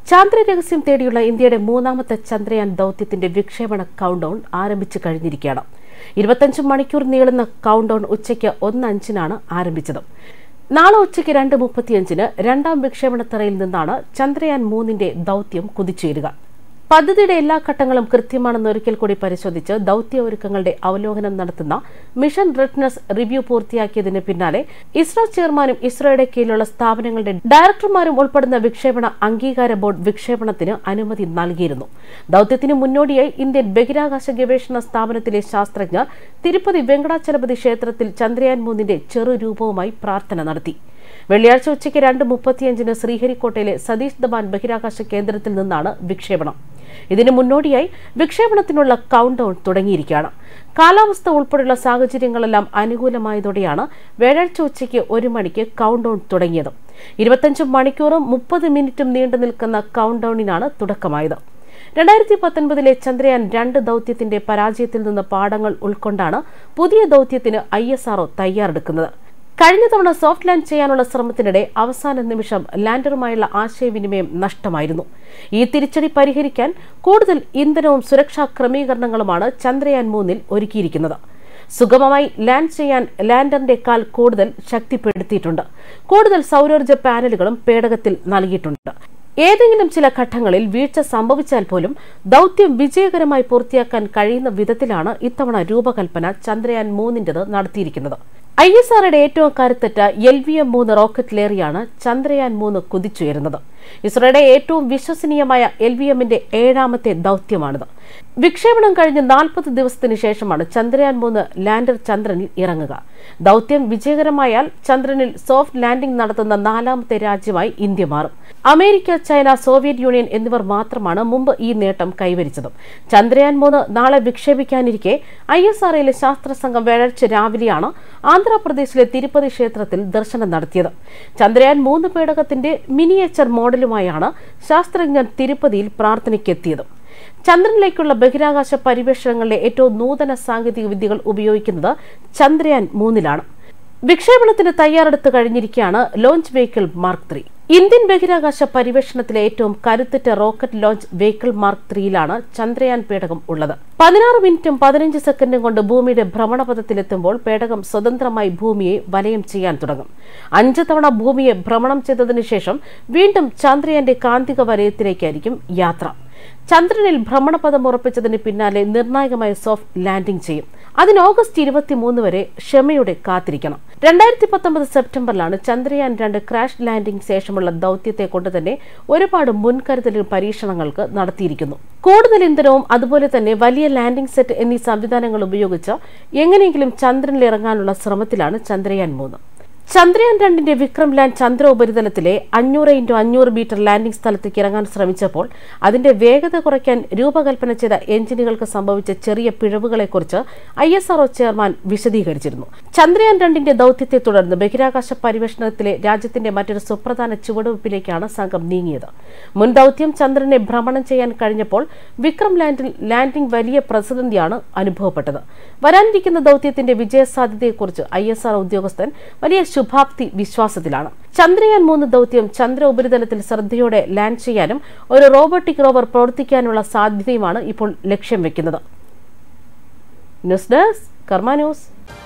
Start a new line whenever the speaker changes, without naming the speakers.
ചാന്ദ്ര രഹസ്യം തേടിയുള്ള ഇന്ത്യയുടെ മൂന്നാമത്തെ ചന്ദ്രയാൻ ദൗത്യത്തിന്റെ വിക്ഷേപണ കൗണ്ട് ഡൗൺ ആരംഭിച്ചു കഴിഞ്ഞിരിക്കുകയാണ് ഇരുപത്തഞ്ച് മണിക്കൂർ നീളുന്ന കൗണ്ട് ഡൗൺ ഉച്ചയ്ക്ക് ഒന്ന് അഞ്ചിനാണ് ആരംഭിച്ചത് നാളെ ഉച്ചയ്ക്ക് രണ്ട് മുപ്പത്തിയഞ്ചിന് രണ്ടാം വിക്ഷേപണത്തറയിൽ നിന്നാണ് ചന്ദ്രയാൻ മൂന്നിന്റെ ദൗത്യം കുതിച്ചുയരുക പദ്ധതിയുടെ എല്ലാ ഘട്ടങ്ങളും കൃത്യമാണെന്ന് ഒരിക്കൽ കൂടി പരിശോധിച്ച് ദൗത്യ ഒരുക്കങ്ങളുടെ അവലോകനം നടത്തുന്ന മിഷൻ റെഡ്നസ് റിവ്യൂ പൂർത്തിയാക്കിയതിന് പിന്നാലെ ഇസ്രോ ചെയർമാനും ഇസ്രോയുടെ കീഴിലുള്ള സ്ഥാപനങ്ങളുടെ ഡയറക്ടർമാരും ഉൾപ്പെടുന്ന വിക്ഷേപണ അംഗീകാര ബോർഡ് വിക്ഷേപണത്തിന് അനുമതി നൽകിയിരുന്നു ദൗത്യത്തിന് മുന്നോടിയായി ഇന്ത്യൻ ബഹിരാകാശ ഗവേഷണ സ്ഥാപനത്തിലെ ശാസ്ത്രജ്ഞർ തിരുപ്പതി വെങ്കടാചലപതി ക്ഷേത്രത്തിൽ ചന്ദ്രയാൻ മൂന്നിന്റെ ചെറുരൂപവുമായി പ്രാർത്ഥന നടത്തി വെള്ളിയാഴ്ച ഉച്ചയ്ക്ക് രണ്ട് മുപ്പത്തിയഞ്ചിന് ശ്രീഹരിക്കോട്ടയിലെ സതീഷ് ധവാൻ ബഹിരാകാശ കേന്ദ്രത്തിൽ നിന്നാണ് വിക്ഷേപണം ഇതിന് മുന്നോടിയായി വിക്ഷേപണത്തിനുള്ള കൗണ്ട് ഡൗൺ തുടങ്ങിയിരിക്കുകയാണ് കാലാവസ്ഥ ഉൾപ്പെടെയുള്ള സാഹചര്യങ്ങളെല്ലാം അനുകൂലമായതോടെയാണ് വ്യാഴാഴ്ച ഉച്ചയ്ക്ക് ഒരു മണിക്ക് കൗണ്ട് ഡൗൺ തുടങ്ങിയത് ഇരുപത്തഞ്ച് മണിക്കൂറും മുപ്പത് മിനിറ്റും നീണ്ടു നിൽക്കുന്ന കൗണ്ട് ഡൗണിനാണ് തുടക്കമായത് രണ്ടായിരത്തി പത്തൊൻപതിലെ ചന്ദ്രയാൻ രണ്ട് ദൗത്യത്തിന്റെ പരാജയത്തിൽ നിന്ന് പാഠങ്ങൾ ഉൾക്കൊണ്ടാണ് പുതിയ ദൗത്യത്തിന് ഐ എസ് ആർഒ തയ്യാറെടുക്കുന്നത് കഴിഞ്ഞ തവണ സോഫ്റ്റ് ലാൻഡ് ചെയ്യാനുള്ള ശ്രമത്തിനിടെ അവസാന നിമിഷം ലാൻഡറുമായുള്ള ആശയവിനിമയം നഷ്ടമായിരുന്നു ഈ തിരിച്ചടി പരിഹരിക്കാൻ കൂടുതൽ ഇന്ധനവും സുരക്ഷാ ക്രമീകരണങ്ങളുമാണ് ചന്ദ്രയാൻ മൂന്നിൽ ഒരുക്കിയിരിക്കുന്നത് സുഗമമായി ലാൻഡ് ചെയ്യാൻ ലാൻഡറിന്റെ കാൽ കൂടുതൽ ശക്തിപ്പെടുത്തിയിട്ടുണ്ട് കൂടുതൽ സൗരോർജ്ജ പാനലുകളും പേടകത്തിൽ നൽകിയിട്ടുണ്ട് ഏതെങ്കിലും ചില ഘട്ടങ്ങളിൽ വീഴ്ച സംഭവിച്ചാൽ പോലും ദൗത്യം വിജയകരമായി പൂർത്തിയാക്കാൻ കഴിയുന്ന വിധത്തിലാണ് ഇത്തവണ രൂപകൽപ്പന ചന്ദ്രയാൻ മൂന്നിന്റേത് നടത്തിയിരിക്കുന്നത് ഐ എസ് ആറുടെ ഏറ്റവും കരുത്തറ്റ എൽ വി എം മൂന്ന് റോക്കറ്റിലേറിയാണ് ചന്ദ്രയാൻ മൂന്ന് കുതിച്ചുയരുന്നത് ഇസ്രോയുടെ ഏറ്റവും വിശ്വസനീയമായ എൽ വി എമ്മിന്റെ ഏഴാമത്തെ ദൗത്യമാണിത് വിക്ഷേപണം കഴിഞ്ഞ് നാൽപ്പത് ദിവസത്തിന് ശേഷമാണ് ചന്ദ്രയാൻ മൂന്ന് ലാൻഡർ ചന്ദ്രനിൽ ഇറങ്ങുക ദൗത്യം വിജയകരമായാൽ ചന്ദ്രനിൽ സോഫ്റ്റ് ലാൻഡിംഗ് നടത്തുന്ന നാലാമത്തെ രാജ്യമായി ഇന്ത്യ മാറും അമേരിക്ക ചൈന സോവിയറ്റ് യൂണിയൻ എന്നിവർ മാത്രമാണ് മുമ്പ് ഈ നേട്ടം കൈവരിച്ചത് ചന്ദ്രയാൻ മൂന്ന് നാളെ വിക്ഷേപിക്കാനിരിക്കെ ഐ എസ് ആർഒയിലെ ശാസ്ത്ര സംഘം വ്യാഴാഴ്ച രാവിലെയാണ് ആന്ധ്രാപ്രദേശിലെ തിരുപ്പതി ക്ഷേത്രത്തിൽ ദർശനം നടത്തിയത് ചന്ദ്രയാൻ മൂന്ന് പേടകത്തിന്റെ മിനിയേച്ചർ മോഡലുമായാണ് ശാസ്ത്രജ്ഞർ തിരുപ്പതിയിൽ പ്രാർത്ഥനയ്ക്കെത്തിയത് ചന്ദ്രനിലേക്കുള്ള ബഹിരാകാശ പര്യവേഷണങ്ങളിലെ ഏറ്റവും നൂതന സാങ്കേതിക വിദ്യകൾ ഉപയോഗിക്കുന്നത് ചന്ദ്രയാൻ മൂന്നിലാണ് വിക്ഷേപണത്തിന് തയ്യാറെടുത്ത് കഴിഞ്ഞിരിക്കുകയാണ് launch vehicle mark three Indian ബഹിരാകാശ പര്യവേഷണത്തിലെ ഏറ്റവും കരുത്തുറ്റ റോക്കറ്റ് ലോഞ്ച് വെഹിക്കിൾ മാർക്ക് ത്രീയിലാണ് ചന്ദ്രയാൻ പേടകം ഉള്ളത് പതിനാറ് മിനിറ്റും പതിനഞ്ച് സെക്കൻഡും കൊണ്ട് ഭൂമിയുടെ ഭ്രമണപഥത്തിലെത്തുമ്പോൾ പേടകം സ്വതന്ത്രമായി ഭൂമിയെ വലയം ചെയ്യാൻ തുടങ്ങും അഞ്ച് തവണ ഭൂമിയെ ഭ്രമണം ചെയ്തതിനു ശേഷം വീണ്ടും ചന്ദ്രയാന്റെ കാന്തിക വലയത്തിലേക്കായിരിക്കും യാത്ര ചന്ദ്രനിൽ ഭ്രമണപഥം ഉറപ്പിച്ചതിന് പിന്നാലെ നിർണായകമായ സോഫ്റ്റ് ലാൻഡിംഗ് ചെയ്യും അതിന് ഓഗസ്റ്റ് ഇരുപത്തിമൂന്ന് വരെ ക്ഷമയോടെ കാത്തിരിക്കണം രണ്ടായിരത്തി പത്തൊമ്പത് സെപ്റ്റംബറിലാണ് ചന്ദ്രയാൻ രണ്ട് ക്രാഷ് ലാൻഡിംഗ് ശേഷമുള്ള ദൗത്യത്തെ കൊണ്ട് തന്നെ ഒരുപാട് മുൻകരുതലും പരീക്ഷണങ്ങൾക്ക് നടത്തിയിരിക്കുന്നു കൂടുതൽ ഇന്ധനവും അതുപോലെ തന്നെ വലിയ ലാൻഡിംഗ് സെറ്റ് എന്നീ സംവിധാനങ്ങൾ ഉപയോഗിച്ച് എങ്ങനെയെങ്കിലും ചന്ദ്രനിൽ ഇറങ്ങാനുള്ള ശ്രമത്തിലാണ് ചന്ദ്രയാൻ മൂന്ന് ചന്ദ്രയാൻ രണ്ടിന്റെ വിക്രം ലാൻഡ് ചന്ദ്ര ഉപരിതലത്തിലെ അഞ്ഞൂറ് ഇൻറ്റു അഞ്ഞൂറ് മീറ്റർ ലാൻഡിംഗ് സ്ഥലത്തേക്ക് ഇറങ്ങാൻ ശ്രമിച്ചപ്പോൾ അതിന്റെ വേഗത കുറയ്ക്കാൻ രൂപകൽപ്പന ചെയ്ത എഞ്ചിനുകൾക്ക് സംഭവിച്ച ചെറിയ പിഴവുകളെക്കുറിച്ച് ഐ എസ് ആർഒ ചെയർമാൻ വിശദീകരിച്ചിരുന്നു ചന്ദ്രയാൻ രണ്ടിന്റെ ദൗത്യത്തെ തുടർന്ന് ബഹിരാകാശ പര്യവേഷണത്തിലെ രാജ്യത്തിന്റെ മറ്റൊരു സുപ്രധാന ചുവടുവയ്പ്പിലേക്കാണ് സംഘം നീങ്ങിയത് മുൻ ദൗത്യം ചന്ദ്രനെ ഭ്രമണം ചെയ്യാൻ കഴിഞ്ഞപ്പോൾ വിക്രം ലാൻഡിൽ ലാൻഡിംഗ് വലിയ പ്രതിസന്ധിയാണ് അനുഭവപ്പെട്ടത് വരാനിരിക്കുന്ന ദൗത്യത്തിന്റെ വിജയസാധ്യതയെക്കുറിച്ച് ഐ എസ് ആർ ഉദ്യോഗസ്ഥൻ വലിയ ശുഭാപ്തി വിശ്വാസത്തിലാണ് ചന്ദ്രയാൻ മൂന്ന് ദൗത്യം ചന്ദ്ര ഉപരിതലത്തിൽ ശ്രദ്ധയോടെ ലാൻഡ് ചെയ്യാനും ഒരു റോബോട്ടിക് റോവർ പ്രവർത്തിക്കാനുള്ള സാധ്യതയുമാണ് ഇപ്പോൾ ലക്ഷ്യം വെക്കുന്നത് ന്യൂസ് ഡെസ്ക് കർമ്മ ന്യൂസ്